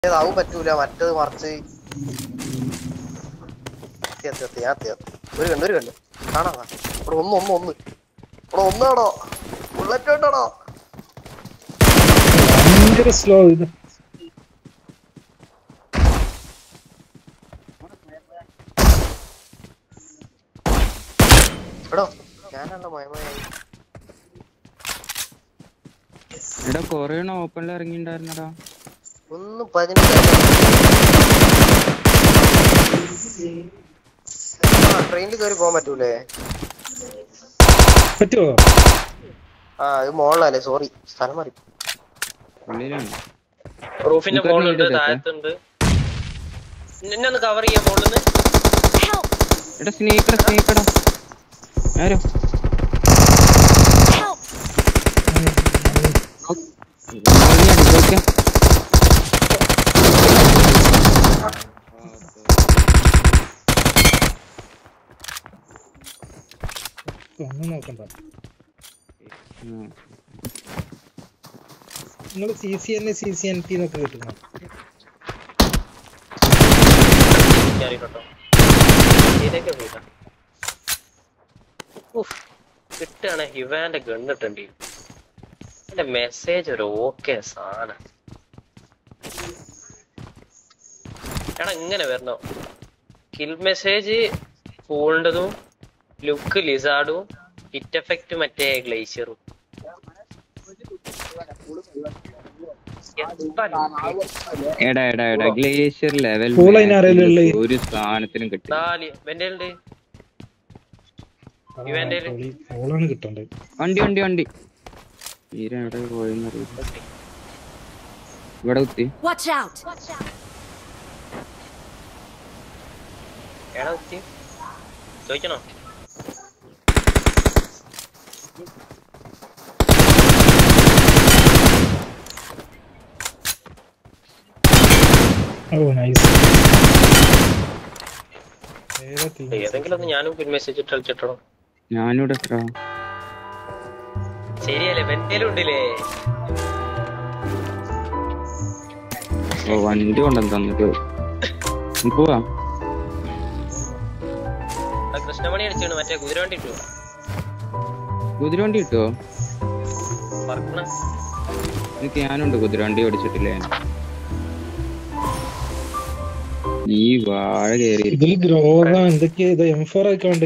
ഏതാവും പറ്റൂല മറ്റത് മറിച്ച് എത്തി, എത്തി, എത്തി, ഞാൻ എത്തി, എത്തി. ഒരു കണ്ട് ഒരു കണ്ട് കാണാ ഇവിടെ ഒന്ന് ഒന്ന് ഒന്ന് ഇവിടെ ഒന്നാണോ ബുള്ളറ്റ് ഉണ്ടോ ഭയങ്കര സ്ലോ ഇത് എടോ ഞാനാണോ മയമായി എടാ കൊറേ ഓപ്പണിൽ ഇറങ്ങിണ്ടായിരുന്നടാ ഒന്ന് പതിനഞ്ച് ട്രെയിനിൽ കയറി പോകാൻ പറ്റൂലേ പറ്റുമോ ആ ഇത് മോളിലല്ലേ സോറി സ്ഥലം മാറി ഉള്ളിലാണ് റൂഫിന്റെ നിനക്ക് മുകളിലുണ്ട് അറിയില്ലേ താഴത്തുണ്ട് നിന്നെ ഒന്ന് കവർ ചെയ്യാൻ മുകളിൽ Help! എടാ സ്നേഹിക്കടാ സ്നേഹിക്കടാ ആരോ Help! ചോദിക്കാം ഒന്നും നോക്കണ്ട നിങ്ങൾ C C N C C N T എന്നൊക്കെ കിട്ടുന്നു കേട്ടോ ഇതൊക്കെ പോയിട്ടാ ഉഫ് കിട്ടാണ് ഹിവാന്റെ ഗണ്ണിട്ടുണ്ട് എന്റെ മെസ്സേജ് ഒരു ഓക്കെ സാധനം എടാ ഇങ്ങനെ വരണോ കിൽ മെസ്സേജ് ഫൂളിൻ്റെതും ലുക്ക് ലിസാർഡും ഹിറ്റ് എഫക്റ്റ് മറ്റേ ഗ്ലേഷ്യറും എടാ എടാ എടാ ഗ്ലേഷ്യർ ലെവൽ Pool അതിന് ആരെങ്കിലും ഉള്ളേ? ഒരു സാധനത്തിനും കിട്ടി നാല് വെന്റെ ഉണ്ട് ഇവന്റെ ഫോളാണ് കിട്ടണ്ടത് വണ്ടി വണ്ടി വണ്ടി തീരെ എവിടെ പോയെന്നറിയില്ല ഇവിടെ കുത്തി Watch out! എടാ കുത്തി ചോദിക്കണോ ഓ നൈസ് ഏതെങ്കിലും ഒന്ന് ഞാനും പിൻ മെസ്സേജ് ഇട്ട് കളിച്ചിട്ടോ ഞാനിവിടെ എത്ര ശരിയല്ലേ വെന്തേലും ഉണ്ടല്ലേ ഓ വണ്ടി കൊണ്ടുവന്ന് തന്നിട്ട് നമുക്ക് പോവാ ആ കൃഷ്ണമണി അടിച്ചാണ് മറ്റേ കുതിര വണ്ടി ഇട്ടു കുതിരവണ്ടി കിട്ടുമോ പറക്കണ എനിക്ക് ഞാനുണ്ട് കുതിരവണ്ടി ഓടിച്ചിട്ടില്ലേ ഈ വാഴ കയറി ഇതിൽ ഗ്രോവ എന്തൊക്കെയാ ഇത് എം ഫോർ ആയിക്കോണ്ട്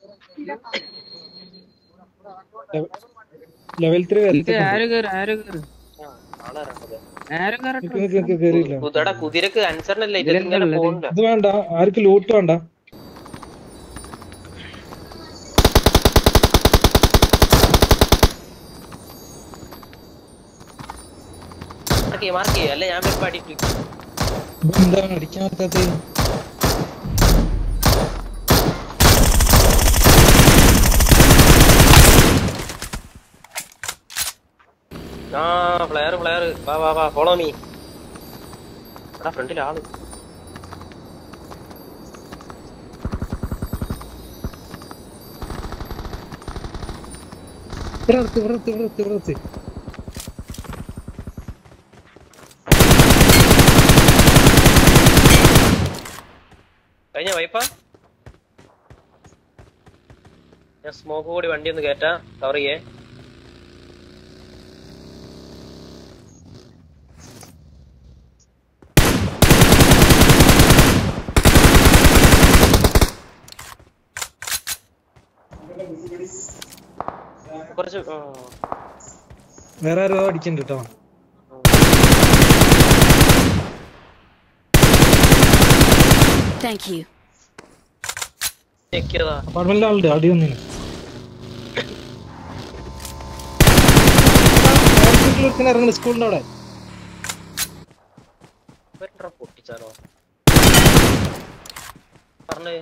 ലെവൽ ത്രീ ആര് കയറി ആര് കയറി ആര് കയറട്ടെ കേറിയില്ല കുതിര കുതിരക്ക് അനുസരണല്ലേ ഇത് ഇതിലെന്താ ഇങ്ങനെ ഉള്ളത്? പോകണ്ട ഇത് വേണ്ട ആർക്ക് ലൂട്ട് വേണ്ട മാർക്ക് മാർക്ക് അല്ലേ ഞാൻ പോയി പാടിയിട്ട് ഇത് എന്താണ് അടിക്കാൻ പറ്റാത്തത് ആ ഫ്ലെയർ ഫ്ലെയർ വാ വാ വാ ഫോളോ മീ എടാ ഫ്രണ്ടിൽ ആള് ഇവിടെ നിർത്ത്, ഇവിടെ നിർത്ത്, ഇവിടെ നിർത്ത്, ഇവിടെ നിർത്ത്. കഴിഞ്ഞ വൈപ്പാ ഞാൻ സ്മോക്ക് കൂടി വണ്ടി ഒന്ന് കേറ്റാ കവർ ചെയ്യേ കുറച്ച് ആ, വേറെ ആരോ അടിക്കണ്ട് കേട്ടോ Thank you. check ചെയ്തതാ അപ്പാർട്ട്മെന്റിലെ ആളുണ്ട് അടി വന്നിന് ഇറങ്ങുന്നു സ്കൂളിന്റെ അവിടെ ഇവരെന്താ പൊട്ടിച്ചാലോ പറഞ്ഞേ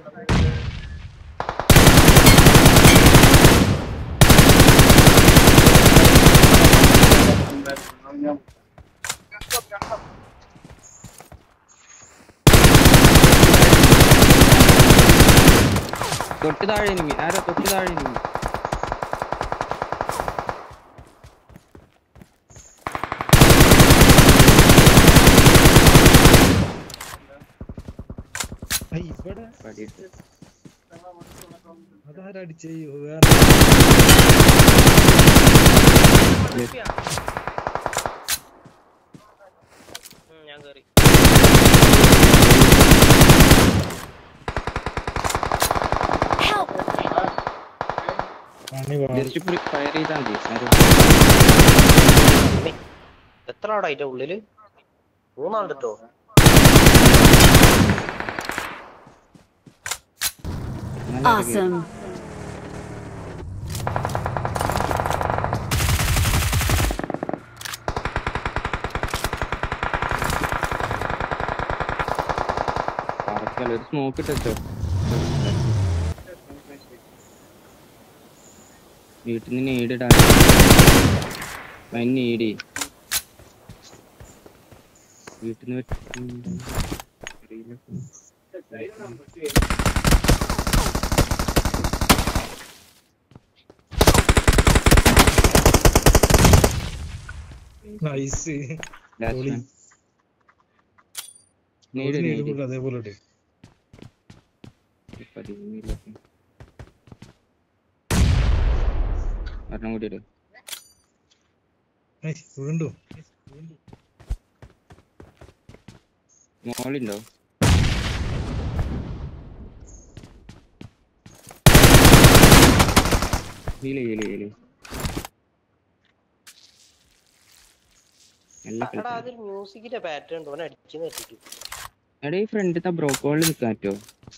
തൊട്ട് താഴെ എനിമി ആരോ തൊട്ട് താഴെ എനിമി ആ, ഇവിടെ പടിയിട്ട് അതാരടിച്ചേ വേറെ ഉം, ഞാൻ കേറി Help! പണി പാളും. ജസ്റ്റ് ഫയർ ചെയ്താൽ മതി ആരോ അമ്മേ. എത്ര ആടാ അതിന്റെ ഉള്ളില് മൂന്നാളുണ്ട് കേട്ടോ നല്ല ഒരു Awesome. പറക്കല്ല ഒരു സ്മോക്ക് ഇട്ടോ വീട്ടിൽ നിന്ന് നീടിടാ നീടി വീട്ടിൽ നിന്ന് നൈസ് പൊളി. നീട് ഒരു നീടി നീലും കൂടെ അതേപോലെ ഇട്. ഒരെണ്ണം കൂടി ഇട് നൈസ് വീണ്ടും മോളുണ്ടോ ഹീല് ഹീല് ഹീല് എല്ലാം എടാ അതൊരു മ്യൂസിക്കിന്റെ പാറ്റേൺ തോന്നെ അടിക്കുന്ന പറ്റിക്കും എടാ ഈ ഫ്രണ്ടിത്തെ ബ്രോക്കോളിൽ നിൽക്കാൻ പറ്റുമോ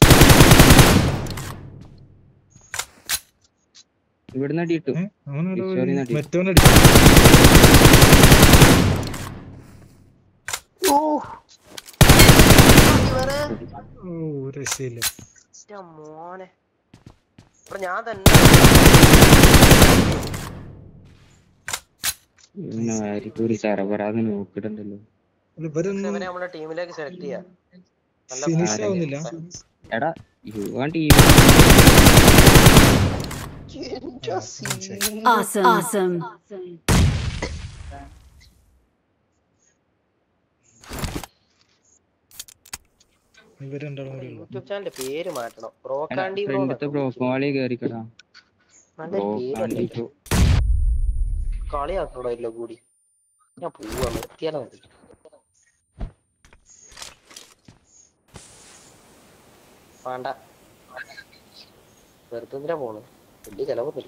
ഇവിടുന്ന് അടി കിട്ടും ഏ? അവനവിടെ ഒരു- ഈശ്വരനെ അടി. മറ്റവനടിച്ചു ഓ ഇവനെ ഓ രക്ഷയില്ല ന്റെ മോനെ ഇവിടെ ഞാൻ തന്നെ ഇവനെ ആയിരിക്കും ഒരു ചറപറാതെ നോക്കിയിട്ടുണ്ടല്ലോ അല്ല, ഇവരൊന്നും ഇവനെ നമ്മുടെ ടീമിലേക്ക് സെലക്ട് ചെയ്യാം നല്ല ഫിനിഷ് player ആവുന്നില്ല എടാ യു ആ ടീം എന്റെ scene. Awesome. Awesome. ഇവരുണ്ടാവും കൂടി ഉള്ളു യൂട്യൂബ് ചാനലിന്റെ പേര് മാറ്റണം എടാ ബ്രോക്കാണ്ടി ബ്രോ ഫ്രണ്ടിത്തെ ബ്രോക്കോളി കേറിക്കടാ നല്ല ബ്രോക്കാണ്ടി പേരല്ലേ കളിയാക്കണോ ഇല്ല കൂടി ഞാൻ പോവാ നിർത്തിയാലോ മതി വേണ്ട വെറുതെ എന്തിനാ പോണ് വലിയ ചെലവൊന്നുമില്ല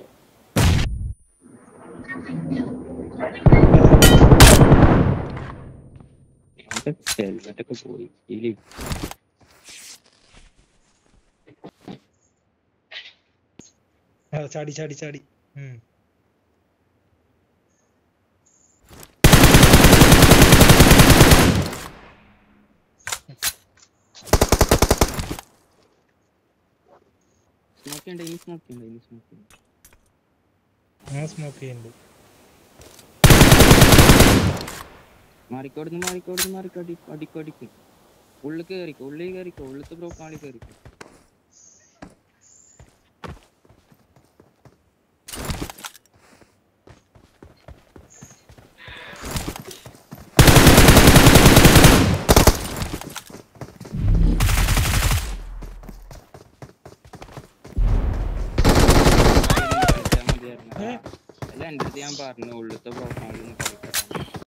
ഹെൽമെറ്റൊക്കെ പോയി ഇല്ലേ ആ, ചാടി ചാടി ചാടി ഉം. സ്മോക്ക് ഉണ്ട് ഇനി സ്മോക്ക് ഉണ്ട് ഇനി സ്മോക്ക് ഉണ്ട് ഞാൻ സ്മോക്ക് ചെയ്യുന്നുണ്ട് മാറിക്കോടുന്ന് മാറിക്കോടുന്ന് മാറിക്കോ അടിക്കോ അടിക്കോ അടിക്കും ഉള്ളിൽ കേറിക്കോ ഉള്ളിൽ കേറിക്കോ ഉള്ളിലത്തെ ബ്രോക്കാളി കേറിക്കോ അല്ല എന്റെ അടുത്ത് ഞാൻ പറഞ്ഞു ഉള്ളിലത്തെ ബ്രോ